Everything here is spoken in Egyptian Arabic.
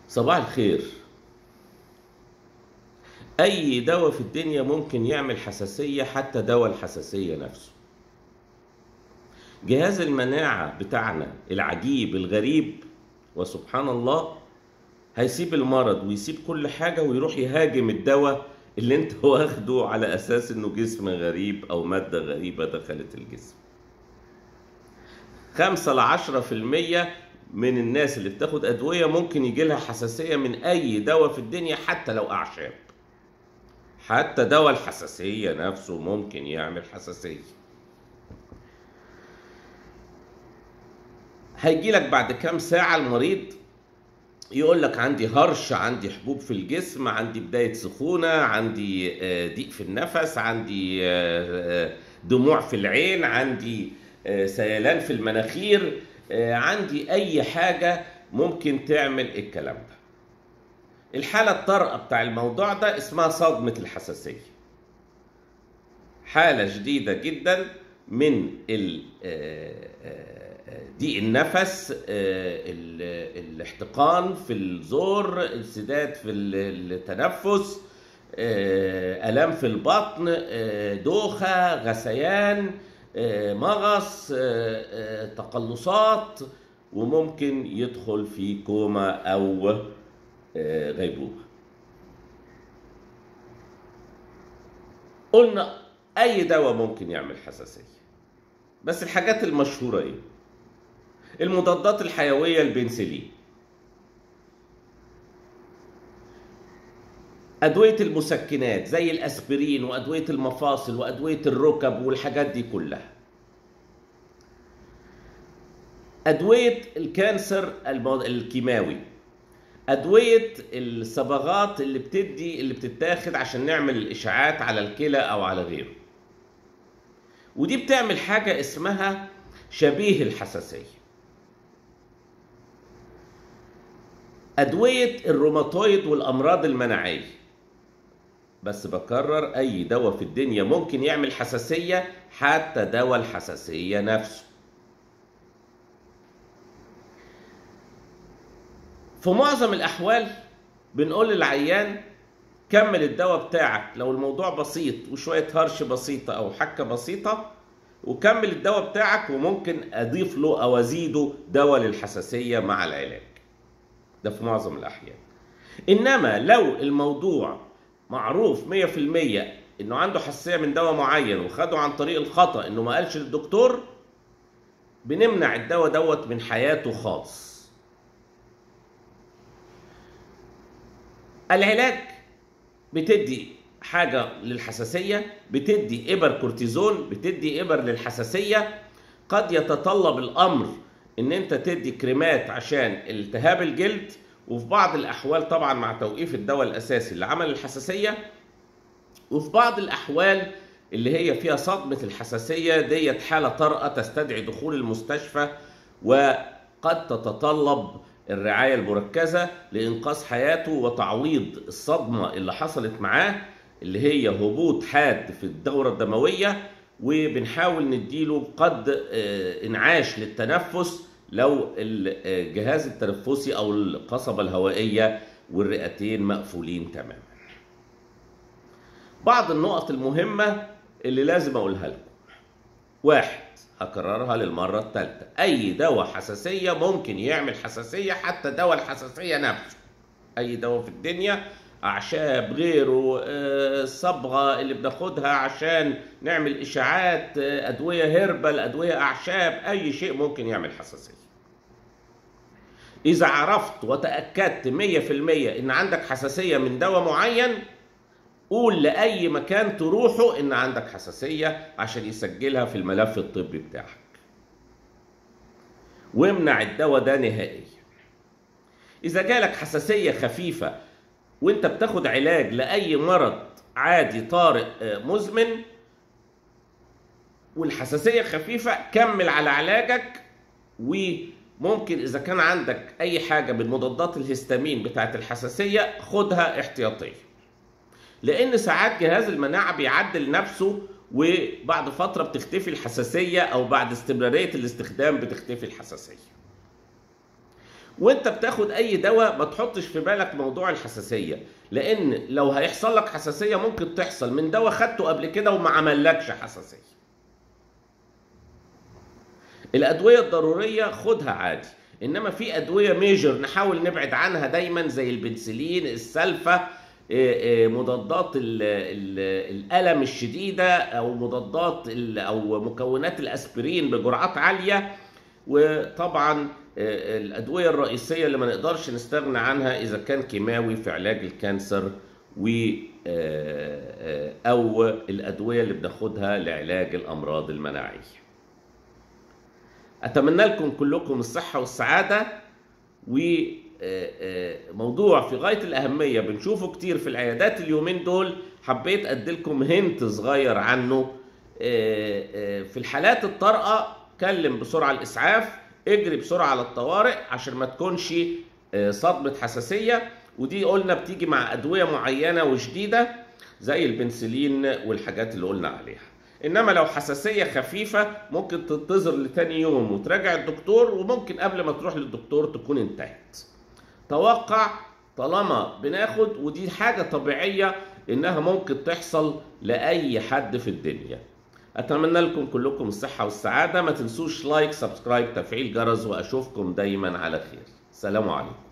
صباح الخير اي دواء في الدنيا ممكن يعمل حساسية حتى دواء الحساسية نفسه جهاز المناعة بتاعنا العجيب الغريب وسبحان الله هيسيب المرض ويسيب كل حاجة ويروح يهاجم الدواء اللي انت واخده على اساس انه جسم غريب او مادة غريبة دخلت الجسم خمسة لعشرة في المية من الناس اللي بتاخد أدوية ممكن يجي لها حساسية من أي دواء في الدنيا حتى لو أعشاب حتى دواء الحساسية نفسه ممكن يعمل حساسية هيجي لك بعد كام ساعة المريض يقول لك عندي هرش عندي حبوب في الجسم عندي بداية سخونة عندي آه، ضيق في النفس عندي آه، آه، دموع في العين عندي آه، سيلان في المناخير آه، عندي أي حاجة ممكن تعمل الكلام ده الحالة الطارئة بتاع الموضوع ده اسمها صدمة الحساسية حالة شديدة جدا من ال- آه، آه، ضيق النفس آه، ال- الاحتقان في الزور السداد في ال- التنفس آه، آلام في البطن آه، دوخة غثيان آه، مغص آه، آه، تقلصات وممكن يدخل في كوما أو آه، غيبوبة قلنا أي دواء ممكن يعمل حساسية بس الحاجات المشهورة إيه؟ المضادات الحيوية البنسلين أدوية المسكنات زي الأسبرين وأدوية المفاصل وأدوية الركب والحاجات دي كلها أدوية الكانسر المو- الكيماوي أدوية الصبغات اللي بتدي اللي بتتاخد عشان نعمل الإشعاعات على الكلى أو على غيره ودي بتعمل حاجة اسمها شبيه الحساسية أدوية الروماتويد والأمراض المناعية بس بكرر أي دواء في الدنيا ممكن يعمل حساسية حتى دواء الحساسية نفسه في معظم الأحوال بنقول للعيان كمل الدواء بتاعك لو الموضوع بسيط وشوية هرش بسيطة أو حكة بسيطة وكمل الدواء بتاعك وممكن أضيف له أو أزيده دواء للحساسية مع العلاج ده في معظم الأحيان إنما لو الموضوع معروف 100% إنه عنده حساسية من دواء معين وخده عن طريق الخطأ إنه ما قالش للدكتور بنمنع الدواء دوت من حياته خالص العلاج بتدي حاجة للحساسية بتدي إبر كورتيزون بتدي إبر للحساسية قد يتطلب الأمر إن أنت تدي كريمات عشان التهاب الجلد وفي بعض الأحوال طبعا مع توقيف الدواء الأساسي اللي عمل الحساسية وفي بعض الأحوال اللي هي فيها صدمة الحساسية ديت حالة طارئة تستدعي دخول المستشفى وقد تتطلب الرعاية المركزة لإنقاذ حياته وتعويض الصدمة اللي حصلت معاه اللي هي هبوط حاد في الدورة الدموية وبنحاول نديله قد آه، انعاش للتنفس لو الجهاز التنفسي أو القصبة الهوائية والرئتين مقفولين تماما بعض النقط المهمة اللي لازم أقولها لكم واحد هكررها للمرة الثالثة أي دواء حساسية ممكن يعمل حساسية حتى دواء الحساسية نفسه أي دواء في الدنيا أعشاب غيره آه، الصبغة اللي بناخدها عشان نعمل إشاعات آه، أدوية هيربال أدوية أعشاب أي شيء ممكن يعمل حساسية إذا عرفت وتأكدت 100% إن عندك حساسية من دواء معين قول لأي مكان تروحه إن عندك حساسية عشان يسجلها في الملف الطبي بتاعك وامنع الدواء ده نهائيا إذا جالك حساسية خفيفة وانت بتاخد علاج لأي مرض عادي طارئ آه، مزمن والحساسية خفيفة كمل على علاجك وممكن إذا كان عندك أي حاجة من مضادات الهستامين بتاعت الحساسية خدها احتياطيا لان ساعات جهاز المناعه بيعدل نفسه وبعد فتره بتختفي الحساسيه او بعد استمراريه الاستخدام بتختفي الحساسيه وانت بتاخد اي دواء ما تحطش في بالك موضوع الحساسيه لان لو هيحصل لك حساسيه ممكن تحصل من دواء خدته قبل كده وما عملكش حساسيه الادويه الضروريه خدها عادي انما في ادويه ميجر نحاول نبعد عنها دايما زي البنسلين السلفه إيه إيه مضادات ال ال الالم الشديده او مضادات ال- او مكونات الاسبرين بجرعات عاليه وطبعا آه، الادويه الرئيسيه اللي ما نقدرش نستغنى عنها اذا كان كيماوي في علاج الكانسر و آه، آه، او الادويه اللي بناخدها لعلاج الامراض المناعيه اتمنى لكم كلكم الصحه والسعاده وموضوع في غايه الاهميه بنشوفه كتير في العيادات اليومين دول حبيت اديلكم هنت صغير عنه آه، آه، في الحالات الطارئه كلم بسرعه الاسعاف اجري بسرعه على الطوارئ عشان ما تكونش آه، صدمه حساسيه ودي قلنا بتيجي مع ادويه معينه وشديده زي البنسلين والحاجات اللي قلنا عليها انما لو حساسيه خفيفه ممكن تنتظر لتاني يوم وتراجع الدكتور وممكن قبل ما تروح للدكتور تكون انتهت توقع طالما بناخد ودي حاجه طبيعيه انها ممكن تحصل لاي حد في الدنيا اتمنى لكم كلكم الصحه والسعاده ما تنسوش لايك سبسكرايب تفعيل جرس واشوفكم دايما على خير سلام عليكم